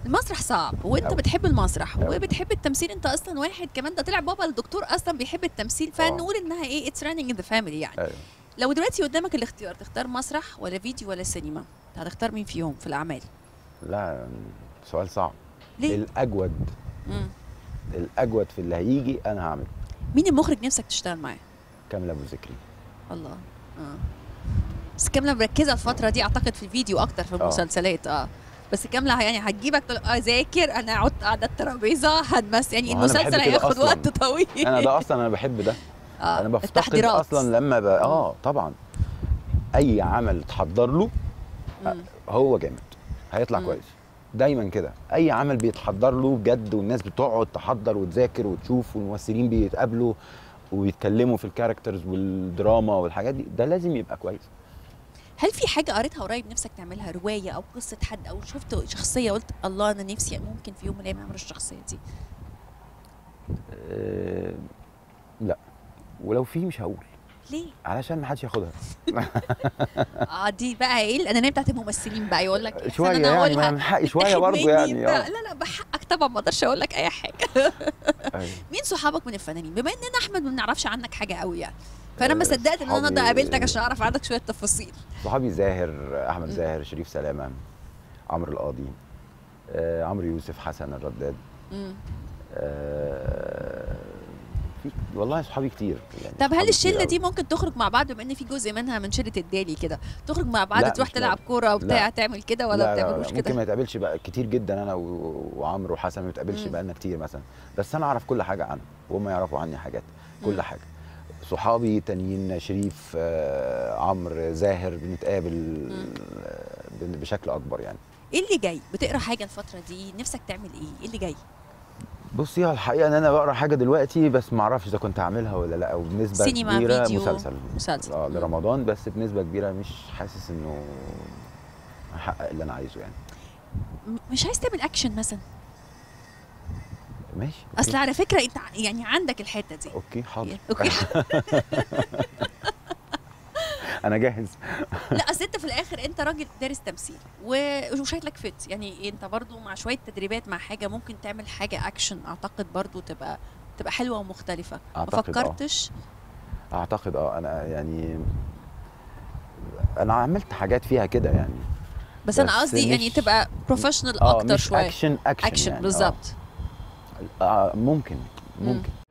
المسرح صعب وانت أوي. بتحب المسرح أوي. وبتحب التمثيل انت اصلا واحد كمان ده طلع بابا الدكتور اصلا بيحب التمثيل فنقول انها ايه اتس رانينج ان ذا فاميلي يعني أيوة. لو دلوقتي قدامك الاختيار تختار مسرح ولا فيديو ولا سينما هتختار مين فيهم في الاعمال لا سؤال صعب ليه الاجود مم. الاجود في اللي هيجي انا هعمل مين المخرج نفسك تشتغل معاه كامل ابو ذكري الله اه بس كاملة مركزة الفترة دي أعتقد في الفيديو أكتر في آه. المسلسلات اه بس كاملة يعني هتجيبك تقول اه ذاكر أنا أقعد على الترابيزة هتمس يعني ما هو أنا بحب المسلسل كده هياخد أصلاً. وقت طويل انا ده اصلا انا بحب ده اه انا بفتقد التحضيرات اصلا لما ب... اه طبعا اي عمل تحضر له مم. هو جامد هيطلع مم. كويس دايما كده اي عمل بيتحضر له بجد والناس بتقعد تحضر وتذاكر وتشوف والممثلين بيتقابلوا ويتكلموا في الكاركترز والدراما والحاجات دي ده لازم يبقى كويس هل في حاجة قريتها قريب نفسك تعملها رواية أو قصة حد أو شفت شخصية قلت الله أنا نفسي ممكن في يوم من الأيام أعمل الشخصية دي آه لا ولو في مش هقول ليه؟ علشان ما حدش ياخدها اه دي بقى ايه الانانيه بتاعت الممثلين بقى يقول لك شويه أنا يعني أقولها. ما من حقي شويه اتاخد برضه مني يعني انت. آه. لا لا بحقك طبعا ما اقدرش اقول لك اي حاجه أيوة. مين صحابك من الفنانين بما اننا احمد ما بنعرفش عنك حاجه قوي يعني فانا ما آه، صدقت ان انا ده صحابي- قابلتك عشان اعرف عنك شويه تفاصيل صحابي زاهر احمد مم. زاهر شريف سلامه عمرو القاضي آه عمرو يوسف حسن الرداد مم. آه في والله صحابي كتير يعني طب هل صحابي الشله كتير دي أوي. ممكن تخرج مع بعض بما ان في جزء منها من شله الدالي كده تخرج مع بعض لا، تروح مش تلعب لا. كوره وبتاع لا. تعمل كده ولا لا ما لا بتعملوش لا ممكن كده ما نتقابلش بقى كتير جدا انا و- وعمرو وحسن ما نتقابلش مم. بقى لنا كتير مثلا بس انا اعرف كل حاجه عنه وهم يعرفوا عني حاجات مم. كل حاجه صحابي تانيين شريف آه، عمرو زاهر بنتقابل آه، بن- بشكل اكبر يعني ايه اللي جاي بتقرا حاجه الفتره دي نفسك تعمل ايه ايه اللي جاي بصي هو الحقيقه ان انا بقرا حاجه دلوقتي بس ما اعرفش اذا كنت هعملها ولا لا وبنسبه سينما، كبيره فيديو، مسلسل مسلسل. اه مم. لرمضان بس بنسبه كبيره مش حاسس انه هحقق اللي انا عايزه يعني م- مش عايز تعمل اكشن مثلا ماشي أوكي. اصل على فكره انت ع- يعني عندك الحته دي اوكي حاضر اوكي انا جاهز لا اصل انت في الاخر انت راجل دارس تمثيل و- وشكلك فت يعني انت برضو مع شويه تدريبات مع حاجه ممكن تعمل حاجه اكشن اعتقد برضو تبقى تبقى حلوه ومختلفه ما أعتقد آه. فكرتش اعتقد اه انا يعني انا عملت حاجات فيها كده يعني بس انا بس قصدي يعني مش- تبقى بروفيشنال اه اكتر مش شويه اكشن اكشن اكشن يعني. بالظبط آه. آه ممكن ممكن